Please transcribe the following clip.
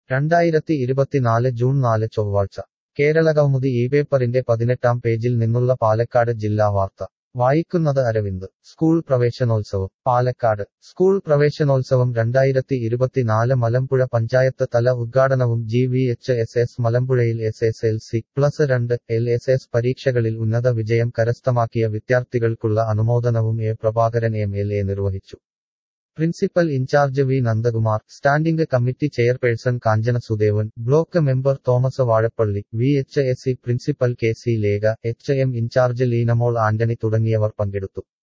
രണ്ടായിരത്തി ഇരുപത്തിനാല് ജൂൺ നാല് ചൊവ്വാഴ്ച കേരളകൗമുദി ഈ പേപ്പറിന്റെ പതിനെട്ടാം പേജിൽ നിന്നുള്ള പാലക്കാട് ജില്ലാ വാർത്ത വായിക്കുന്നത് അരവിന്ദ് സ്കൂൾ പ്രവേശനോത്സവം പാലക്കാട് സ്കൂൾ പ്രവേശനോത്സവം രണ്ടായിരത്തി ഇരുപത്തിനാല് മലമ്പുഴ പഞ്ചായത്ത് തല ഉദ്ഘാടനവും G V H S S മലമ്പുഴയിൽ S S L C plus രണ്ട് എൽ എസ് എസ് പരീക്ഷകളിൽ ഉന്നത വിജയം കരസ്ഥമാക്കിയ വിദ്യാർത്ഥികൾക്കുള്ള അനുമോദനവും A Prabhakaran M L A നിർവഹിച്ചു principal incharge V Nandakumar standing committee chairperson Kanchana Sudevan block member Thomas Vazhappally V H S C principal K C Lekha H M incharge Leenamol Antony തുടങ്ങിയവർ പങ്കെടുത്തു